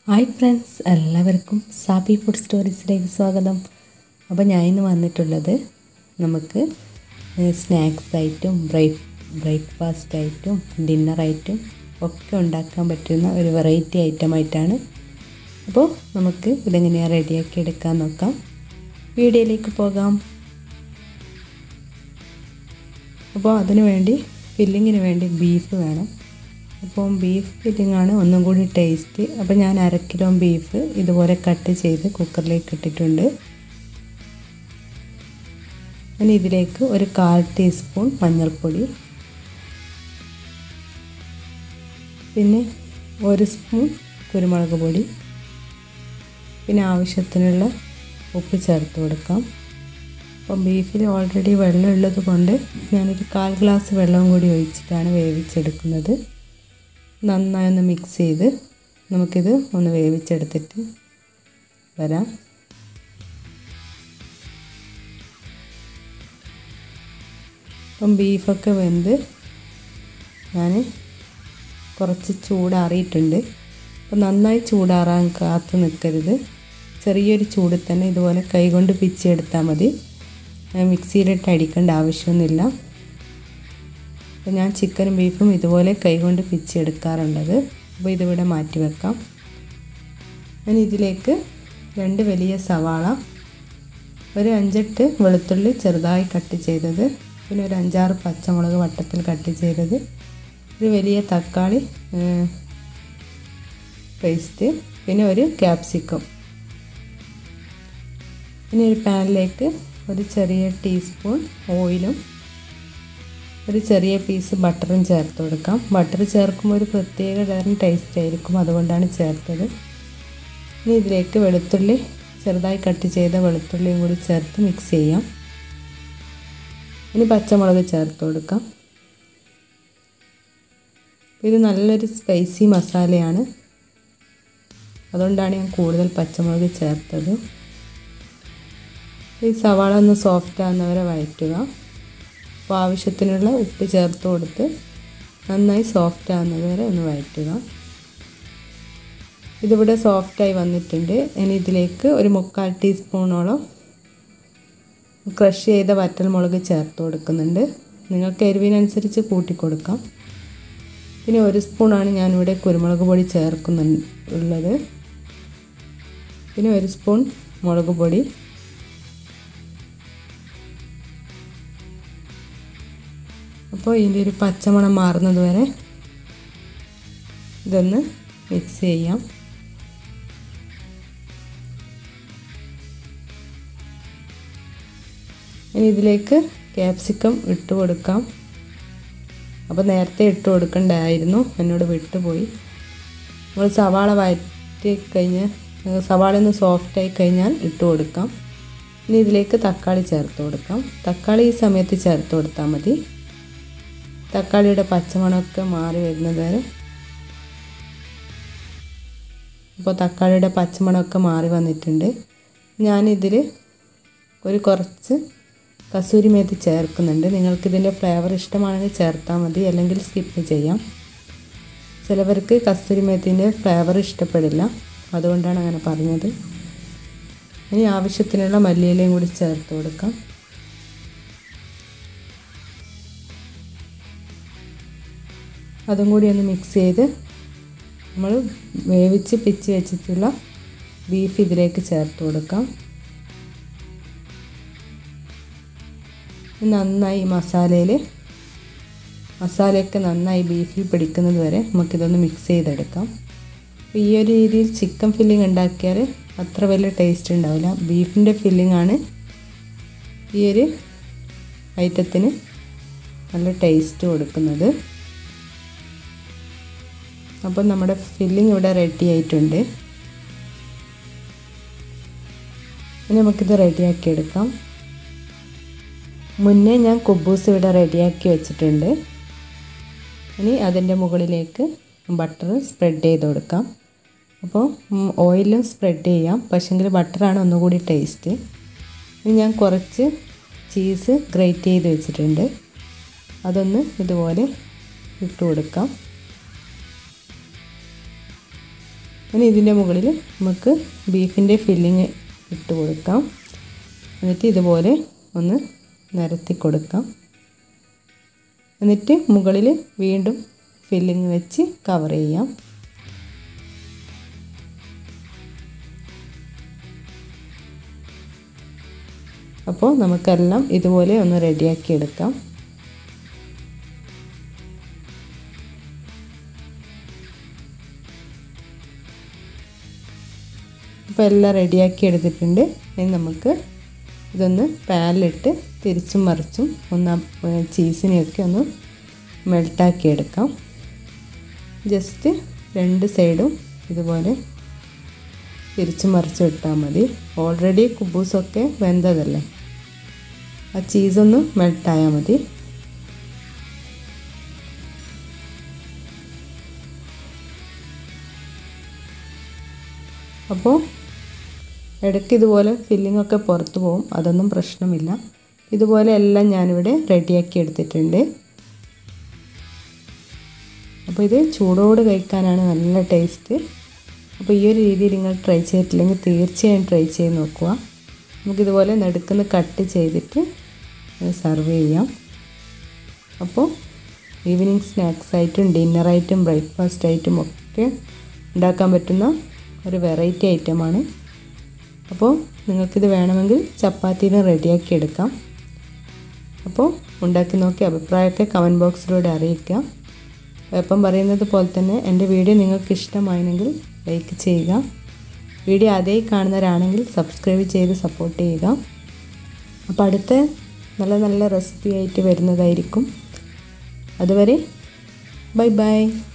hi friends എല്ലാവർക്കും സാപ്പി food സ്റ്റോറീസിലേക്ക് സ്വാഗതം അപ്പോൾ ഞാൻ ഇന്ന് വന്നിട്ടുള്ളത് നമുക്ക് സ്നാക്സ് ആയിട്ടും ബ്രേക്ക് ബ്രേക്ക്ഫാസ്റ്റ് ആയിട്ടും ഡിന്നർ ആയിട്ടും ഒക്കെ ഉണ്ടാക്കാൻ പറ്റുന്ന ഒരു വെറൈറ്റി ഐറ്റം ആയിട്ടാണ് അപ്പോൾ നമുക്ക് ഇതെങ്ങനെയാണ് റെഡിയാക്കി എടുക്കാൻ നോക്കാം വീഡിയോയിലേക്ക് പോകാം അപ്പോൾ അതിനു വേണ്ടി ഫില്ലിങ്ങിന് വേണ്ടി ബീഫ് വേണം അപ്പം ബീഫ് ഫില്ലിംഗ് ആണ് ഒന്നും കൂടി ടേസ്റ്റ് അപ്പോൾ ഞാൻ അര കിലോ ബീഫ് ഇതുപോലെ കട്ട് ചെയ്ത് കുക്കറിലേക്ക് ഇട്ടിട്ടുണ്ട് ഇനി ഇതിലേക്ക് ഒരു കാൽ ടീസ്പൂൺ മഞ്ഞൾപ്പൊടി പിന്നെ ഒരു സ്പൂൺ കുരുമുളക് പൊടി പിന്നെ ആവശ്യത്തിനുള്ള ഉപ്പ് ചേർത്ത് കൊടുക്കാം അപ്പം ബീഫിൽ ഓൾറെഡി വെള്ളം ഉള്ളത് കൊണ്ട് ഞാനൊരു കാൽ ഗ്ലാസ് വെള്ളവും കൂടി ഒഴിച്ചിട്ടാണ് വേവിച്ചെടുക്കുന്നത് നന്നായി ഒന്ന് മിക്സ് ചെയ്ത് നമുക്കിത് ഒന്ന് വേവിച്ചെടുത്തിട്ട് വരാം അപ്പം ബീഫൊക്കെ വെന്ത് ഞാൻ കുറച്ച് ചൂടാറിയിട്ടുണ്ട് അപ്പം നന്നായി ചൂടാറാൻ കാത്തു നിൽക്കരുത് ചെറിയൊരു ചൂടിൽ തന്നെ ഇതുപോലെ കൈകൊണ്ട് പിച്ചെടുത്താൽ മതി മിക്സിയിലിട്ട് അടിക്കേണ്ട ആവശ്യമൊന്നുമില്ല അപ്പോൾ ഞാൻ ചിക്കനും ബീഫും ഇതുപോലെ കൈകൊണ്ട് പിച്ചെടുക്കാറുള്ളത് അപ്പോൾ ഇതിവിടെ മാറ്റി വെക്കാം ഞാൻ ഇതിലേക്ക് രണ്ട് വലിയ സവാള ഒരു അഞ്ചെട്ട് വെളുത്തുള്ളി ചെറുതായി കട്ട് ചെയ്തത് പിന്നെ ഒരു അഞ്ചാറ് പച്ചമുളക് വട്ടത്തിൽ കട്ട് ചെയ്തത് ഒരു വലിയ തക്കാളി പേസ്റ്റ് പിന്നെ ഒരു ക്യാപ്സിക്കം ഇനി ഒരു പാനിലേക്ക് ഒരു ചെറിയ ടീസ്പൂൺ ഓയിലും ഒരു ചെറിയ പീസ് ബട്ടറും ചേർത്ത് കൊടുക്കാം ബട്ടർ ചേർക്കുമ്പോൾ ഒരു പ്രത്യേക തരം ടേസ്റ്റ് ആയിരിക്കും അതുകൊണ്ടാണ് ചേർത്തത് ഇനി ഇതിലേക്ക് വെളുത്തുള്ളി ചെറുതായി കട്ട് ചെയ്ത വെളുത്തുള്ളിയും കൂടി ചേർത്ത് മിക്സ് ചെയ്യാം ഇനി പച്ചമുളക് ചേർത്ത് കൊടുക്കാം ഇത് നല്ലൊരു സ്പൈസി മസാലയാണ് അതുകൊണ്ടാണ് ഞാൻ കൂടുതൽ പച്ചമുളക് ചേർത്തത് ഈ സവാള ഒന്ന് സോഫ്റ്റ് ആകുന്നവരെ വഴറ്റുക അപ്പോൾ ആവശ്യത്തിനുള്ള ഉപ്പ് ചേർത്ത് കൊടുത്ത് നന്നായി സോഫ്റ്റ് ആകുന്നത് വരെ ഒന്ന് വഴറ്റുക ഇതിവിടെ സോഫ്റ്റായി വന്നിട്ടുണ്ട് ഇനി ഇതിലേക്ക് ഒരു മുക്കാൽ ടീസ്പൂണോളം ക്രഷ് ചെയ്ത വറ്റൽമുളക് ചേർത്ത് കൊടുക്കുന്നുണ്ട് നിങ്ങൾക്ക് എരിവിനനുസരിച്ച് കൂട്ടി കൊടുക്കാം പിന്നെ ഒരു സ്പൂണാണ് ഞാനിവിടെ കുരുമുളക് പൊടി ചേർക്കുന്നുള്ളത് പിന്നെ ഒരു സ്പൂൺ മുളക് പൊടി അപ്പോൾ ഇതിൻ്റെ ഒരു പച്ചമണം മാറുന്നത് വരെ ഇതൊന്ന് മിക്സ് ചെയ്യാം ഇനി ഇതിലേക്ക് ക്യാപ്സിക്കം ഇട്ട് കൊടുക്കാം അപ്പോൾ നേരത്തെ ഇട്ട് കൊടുക്കണ്ടായിരുന്നു എന്നോട് വിട്ടുപോയി നമ്മൾ സവാള വഴറ്റി കഴിഞ്ഞ് സവാള ഒന്ന് സോഫ്റ്റായി കഴിഞ്ഞാൽ ഇട്ട് കൊടുക്കാം ഇനി ഇതിലേക്ക് തക്കാളി ചേർത്ത് കൊടുക്കാം തക്കാളി ഈ സമയത്ത് ചേർത്ത് കൊടുത്താൽ മതി തക്കാളിയുടെ പച്ചമണമൊക്കെ മാറി വരുന്നത് വരെ അപ്പോൾ തക്കാളിയുടെ പച്ചമണമൊക്കെ മാറി വന്നിട്ടുണ്ട് ഞാനിതിൽ ഒരു കുറച്ച് കസൂരി മേത്തി ചേർക്കുന്നുണ്ട് നിങ്ങൾക്കിതിൻ്റെ ഫ്ലേവർ ഇഷ്ടമാണെങ്കിൽ ചേർത്താൽ മതി അല്ലെങ്കിൽ സ്കിപ്പ് ചെയ്യാം ചിലവർക്ക് കസ്തൂരി മേത്തിൻ്റെ ഫ്ലേവർ ഇഷ്ടപ്പെടില്ല അതുകൊണ്ടാണ് അങ്ങനെ പറഞ്ഞത് ഇനി ആവശ്യത്തിനുള്ള മല്ലിയിലയും കൂടി ചേർത്ത് കൊടുക്കാം അതും കൂടി ഒന്ന് മിക്സ് ചെയ്ത് നമ്മൾ വേവിച്ച് പിച്ച് വെച്ചിട്ടുള്ള ബീഫ് ഇതിലേക്ക് ചേർത്ത് കൊടുക്കാം നന്നായി മസാലയിൽ മസാലയൊക്കെ നന്നായി ബീഫിൽ പിടിക്കുന്നത് വരെ നമുക്കിതൊന്ന് മിക്സ് ചെയ്തെടുക്കാം ഈ ഒരു രീതിയിൽ ചിക്കൻ ഫില്ലിംഗ് ഉണ്ടാക്കിയാൽ അത്ര വലിയ ടേസ്റ്റ് ഉണ്ടാവില്ല ബീഫിൻ്റെ ഫില്ലിംഗ് ആണ് ഈ ഒരു ഐറ്റത്തിന് നല്ല ടേസ്റ്റ് കൊടുക്കുന്നത് അപ്പോൾ നമ്മുടെ ഫില്ലിംഗ് ഇവിടെ റെഡി ആയിട്ടുണ്ട് ഇനി നമുക്കിത് റെഡിയാക്കി എടുക്കാം മുന്നേ ഞാൻ കുബൂസ് ഇവിടെ റെഡിയാക്കി വെച്ചിട്ടുണ്ട് ഇനി അതിൻ്റെ മുകളിലേക്ക് ബട്ടർ സ്പ്രെഡ് ചെയ്ത് കൊടുക്കാം അപ്പോൾ ഓയിലും സ്പ്രെഡ് ചെയ്യാം പക്ഷേങ്കിൽ ബട്ടറാണ് ഒന്നുകൂടി ടേസ്റ്റ് ഇനി ഞാൻ കുറച്ച് ചീസ് ഗ്രേറ്റ് ചെയ്ത് വെച്ചിട്ടുണ്ട് അതൊന്ന് ഇതുപോലെ ഇട്ട് കൊടുക്കാം ഇനി ഇതിൻ്റെ മുകളിൽ നമുക്ക് ബീഫിൻ്റെ ഫില്ലിങ് ഇട്ട് കൊടുക്കാം എന്നിട്ട് ഇതുപോലെ ഒന്ന് നിരത്തി കൊടുക്കാം എന്നിട്ട് മുകളിൽ വീണ്ടും ഫില്ലിങ് വെച്ച് കവർ ചെയ്യാം അപ്പോൾ നമുക്കെല്ലാം ഇതുപോലെ ഒന്ന് റെഡിയാക്കി എടുക്കാം അപ്പോൾ എല്ലാം റെഡിയാക്കി എടുത്തിട്ടുണ്ട് ഇനി നമുക്ക് ഇതൊന്ന് പാനിലിട്ട് തിരിച്ചും മറിച്ചും ഒന്ന് ചീസിനെയൊക്കെ ഒന്ന് മെൽട്ടാക്കി എടുക്കാം ജസ്റ്റ് രണ്ട് സൈഡും ഇതുപോലെ തിരിച്ചു മറിച്ച് ഇട്ടാൽ മതി ഓൾറെഡി കുബൂസൊക്കെ വെന്തതല്ലേ ആ ചീസൊന്ന് മെൽട്ടായാൽ മതി അപ്പോൾ ഇടയ്ക്ക് ഇതുപോലെ ഫില്ലിംഗ് ഒക്കെ പുറത്ത് പോകും അതൊന്നും പ്രശ്നമില്ല ഇതുപോലെ എല്ലാം ഞാനിവിടെ റെഡിയാക്കി എടുത്തിട്ടുണ്ട് അപ്പോൾ ഇത് ചൂടോട് കഴിക്കാനാണ് നല്ല ടേസ്റ്റ് അപ്പോൾ ഈ ഒരു രീതിയിൽ നിങ്ങൾ ട്രൈ ചെയ്തിട്ടില്ലെങ്കിൽ തീർച്ചയായും ട്രൈ ചെയ്ത് നോക്കുക നമുക്കിതുപോലെ നടുക്കുന്ന കട്ട് ചെയ്തിട്ട് സെർവ് ചെയ്യാം അപ്പോൾ ഈവനിങ് സ്നാക്സ് ആയിട്ടും ഡിന്നറായിട്ടും ബ്രേക്ക്ഫാസ്റ്റ് ആയിട്ടും ഒക്കെ ഉണ്ടാക്കാൻ പറ്റുന്ന ഒരു വെറൈറ്റി ഐറ്റമാണ് അപ്പോൾ നിങ്ങൾക്കിത് വേണമെങ്കിൽ ചപ്പാത്തിന് റെഡിയാക്കി എടുക്കാം അപ്പോൾ ഉണ്ടാക്കി നോക്കി അഭിപ്രായമൊക്കെ കമൻറ്റ് ബോക്സിലൂടെ അറിയിക്കുക എപ്പം പറയുന്നത് പോലെ തന്നെ എൻ്റെ വീഡിയോ നിങ്ങൾക്ക് ഇഷ്ടമായെങ്കിൽ ലൈക്ക് ചെയ്യുക വീഡിയോ ആദ്യമായി കാണുന്നവരാണെങ്കിൽ സബ്സ്ക്രൈബ് ചെയ്ത് സപ്പോർട്ട് ചെയ്യുക അപ്പോൾ അടുത്ത നല്ല നല്ല റെസിപ്പി ആയിട്ട് വരുന്നതായിരിക്കും അതുവരെ ബൈ ബൈ